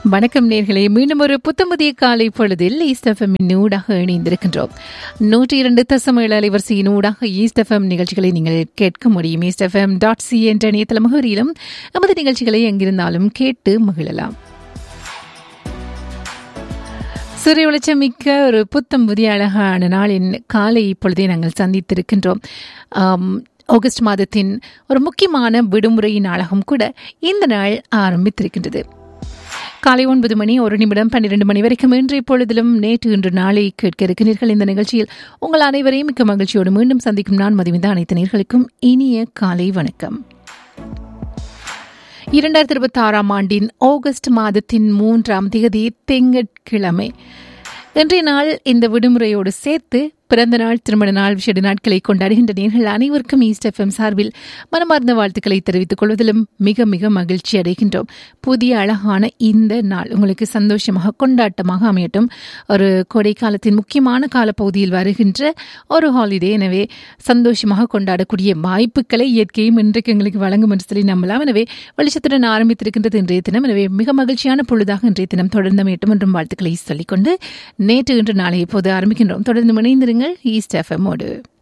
வணக்கம் நேர்களே மீண்டும் ஒரு புத்தமுதிய காலை பொழுதில் ஈஸ்ட் எஃப்எம்மின் ஊடாக இணைந்திருக்கின்றோம் நூற்றி இரண்டு தசம ஏழு அலைவரிசையின் ஊடாக ஈஸ்ட் எஃப்எம் நிகழ்ச்சிகளை நீங்கள் கேட்க முடியும் ஈஸ்ட் எஃப்எம் டாட் சி என்ற இணையதள முகவரியிலும் நமது நிகழ்ச்சிகளை எங்கிருந்தாலும் கேட்டு மகிழலாம் சூரிய வெளிச்சம் மிக்க ஒரு புத்தம் புதிய அழகான நாளின் காலை இப்பொழுதே நாங்கள் சந்தித்திருக்கின்றோம் ஆம், ஆகஸ்ட் மாதத்தின் ஒரு முக்கியமான விடுமுறையின் நாளாகவும் கூட இந்த நாள் ஆரம்பித்திருக்கின்றது காலை ஒன்பது மணி ஒரு நிமிடம் பன்னிரண்டு மணி வரைக்கும் இன்றைய பொழுதிலும் நேற்று இன்று நாளை கேட்க இருக்கிறீர்கள் இந்த நிகழ்ச்சியில் உங்கள் அனைவரையும் மிக்க மகிழ்ச்சியோடு மீண்டும் சந்திக்கும் நான் மதிவிந்த அனைத்து நேர்களுக்கும் இனிய காலை வணக்கம் இரண்டாயிரத்தி இருபத்தி ஆறாம் ஆண்டின் ஆகஸ்ட் மாதத்தின் மூன்றாம் தேதி திங்கட்கிழமை இன்றைய நாள் இந்த விடுமுறையோடு சேர்த்து பிறந்த நாள் திருமண நாள் விஷேட நாட்களை கொண்டாடுகின்ற நேர்கள் அனைவருக்கும் ஈஸ்ட் எஃப்எம் சார்பில் மனமார்ந்த வாழ்த்துக்களை தெரிவித்துக் கொள்வதிலும் மிக மிக மகிழ்ச்சி அடைகின்றோம் புதிய அழகான இந்த நாள் உங்களுக்கு சந்தோஷமாக கொண்டாட்டமாக அமையட்டும் ஒரு கோடை காலத்தின் முக்கியமான காலப்பகுதியில் வருகின்ற ஒரு ஹாலிடே எனவே சந்தோஷமாக கொண்டாடக்கூடிய வாய்ப்புகளை இயற்கையும் இன்றைக்கு எங்களுக்கு வழங்கும் என்று சொல்லி நம்பலாம் எனவே வெளிச்சத்துடன் ஆரம்பித்திருக்கின்றது இன்றைய தினம் எனவே மிக மகிழ்ச்சியான பொழுதாக இன்றைய தினம் தொடர்ந்து அமையட்டும் என்றும் வாழ்த்துக்களை சொல்லிக்கொண்டு நேற்று இன்று நாளை இப்போது ஆரம்பிக்கின்றோம் தொடர்ந்து இணைந்திருங்கள் ஈஸ்ட் எஃப்எம்மோடு